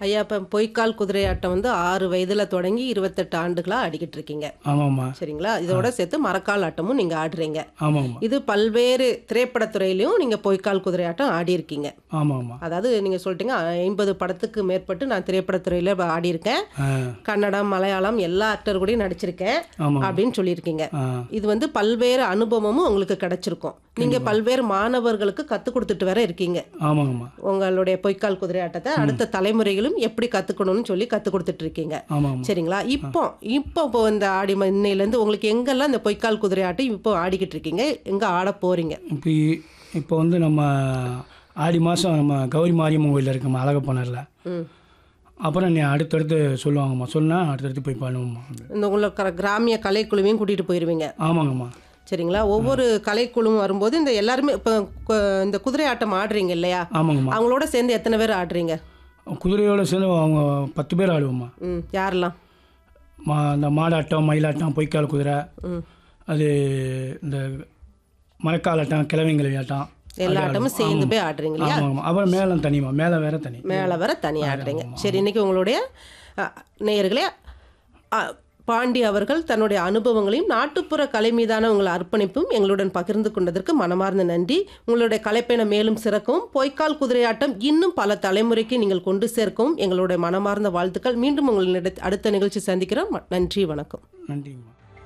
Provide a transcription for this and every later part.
ஐயா இப்போ பொய்க்கால் குதிரையாட்டம் வந்து ஆறு வயதுல தொடங்கி இருபத்தெட்டு ஆண்டுகளா ஆடிக்கிட்டு இருக்கீங்க ஆமாம்மா சரிங்களா இதோட சேர்த்து மரக்கால் ஆட்டமும் நீங்க ஆடுறீங்க ஆமாம்மா இது பல்வேறு திரைப்படத்துறையிலையும் நீங்க பொய்க்கால் குதிரையாட்டம் ஆடி இருக்கீங்க ஆமாம்மா அதாவது நீங்க சொல்லிட்டீங்க ஐம்பது படத்துக்கு மேற்பட்டு நான் திரைப்படத்துறையில ஆடி இருக்கேன் ஆ கன்னடம் மலையாளம் எல்லா ஆக்டர் கூடயும் நடிச்சிருக்கேன் ஆமாம் அப்படின்னு சொல்லியிருக்கீங்க ஆ இது வந்து பல்வேறு அனுபவமும் உங்களுக்கு கிடைச்சிருக்கும் நீங்க பல்வேறு மாணவர்களுக்கு கற்றுக் கொடுத்துட்டு வேற இருக்கீங்க ஆமாங்கம்மா உங்களுடைய பொய்க்கால் குதிரை ஆட்டத்தை அடுத்த தலைமுறைகளும் எப்படி கத்துக்கணும்னு சொல்லி கற்றுக் கொடுத்துட்டு இருக்கீங்க ஆமாம்மா சரிங்களா இப்போ இப்போ இப்போ இந்த ஆடி ம- இன்னையிலேருந்து உங்களுக்கு எங்கெல்லாம் இந்த பொய்க்கால் குதிரை ஆட்டம் இப்போ ஆடிக்கிட்டு இருக்கீங்க எங்கே ஆட போறீங்க இப்போ இ- இப்போ வந்து நம்ம ஆடி மாதம் நம்ம கௌரி மாரியம்மன் கோயிலில் இருக்கோம்மா அழகப்பனரில் ம் அப்புறம் நீ அடுத்தடுத்து சொல்லுவாங்கம்மா சொன்னால் அடுத்தடுத்து போய் பண்ணுவோம்மா இந்த உங்களுக்கு கிராமிய கலைக்குழுவையும் கூட்டிகிட்டு போயிடுவீங்க ஆமாங்கம்மா சரிங்களா ஒவ்வொரு கலைக்குழுவும் வரும்போது இந்த எல்லாருமே இப்போ கு- இந்த குதிரை ஆட்டம் ஆடுறீங்க இல்லையா ஆமாங்கம்மா அவங்களோட சேர்ந்து எத்தனை பேர் ஆடுறீங்க குதிரையோடு சேர்ந்து அவங்க பத்து பேர் ஆடுவோம்மா ம் யாரெல்லாம் மா இந்த மாடாட்டம் மயிலாட்டம் பொய்க்கால் குதிரை ம் அது இந்த மரக்காலாட்டம் கிழவிங்கிழவி ஆட்டம் எல்லா ஆட்டமும் சேர்ந்து போய் ஆடுறீங்க இல்லையா ஆமாங்கம்மா அப்புறம் மேளம் தனிமா மேலே வேற தனி மேலே வர தனியாக ஆடுறீங்க சரி இன்னைக்கு உங்களுடைய அ, நேயர்களே அ, பாண்டி அவர்கள் தன்னுடைய அனுபவங்களையும் நாட்டுப்புற கலை மீதான உங்கள் அர்ப்பணிப்பும் எங்களுடன் பகிர்ந்து கொண்டதற்கு மனமார்ந்த நன்றி உங்களுடைய கலைப்பயணம் மேலும் சிறக்கவும் பொய்க்கால் குதிரையாட்டம் இன்னும் பல தலைமுறைக்கு நீங்கள் கொண்டு சேர்க்கவும் எங்களுடைய மனமார்ந்த வாழ்த்துக்கள் மீண்டும் உங்களிடம் அடுத்த நிகழ்ச்சி சந்திக்கிறோம் ம- நன்றி வணக்கம் நன்றிங்கம்மா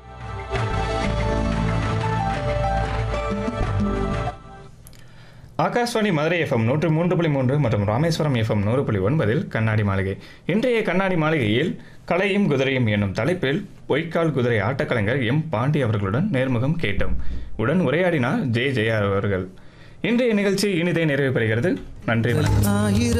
ஆகாஷ்வாணி மதுரை எஃப்எம் நூற்று மூன்று புள்ளி மூன்று மற்றும் ராமேஸ்வரம் எஃப்எம் நூறு புள்ளி ஒன்பதில் கண்ணாடி மாளிகை இன்றைய கண்ணாடி மாளிகையில் கலையும் குதிரையும் என்னும் தலைப்பில் பொய்க்கால் குதிரை ஆட்டக்கலைஞர் எம் பாண்டி அவர்களுடன் நேர்முகம் கேட்டோம் உடன் உரையாடினார் ஜே ஜெயா அவர்கள் இன்றைய நிகழ்ச்சி இனிதே நிறைவு பெறுகிறது நன்றி வணக்கம்